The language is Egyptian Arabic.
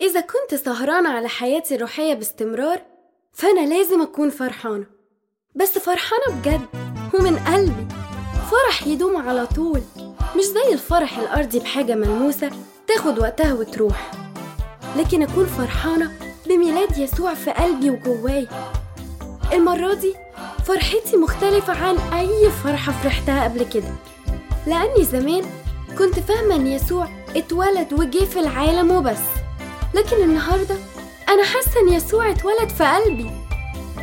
إذا كنت سهرانة على حياتي الروحية باستمرار فأنا لازم أكون فرحانة بس فرحانة بجد ومن قلبي فرح يدوم على طول مش زي الفرح الأرضي بحاجة ملموسة تاخد وقتها وتروح لكن أكون فرحانة بميلاد يسوع في قلبي وجواي المرة دي فرحتي مختلفة عن أي فرحة فرحتها قبل كده لأني زمان كنت فاهمة إن يسوع اتولد وجه في العالم وبس لكن النهاردة أنا حاسة إن يسوع اتولد في قلبي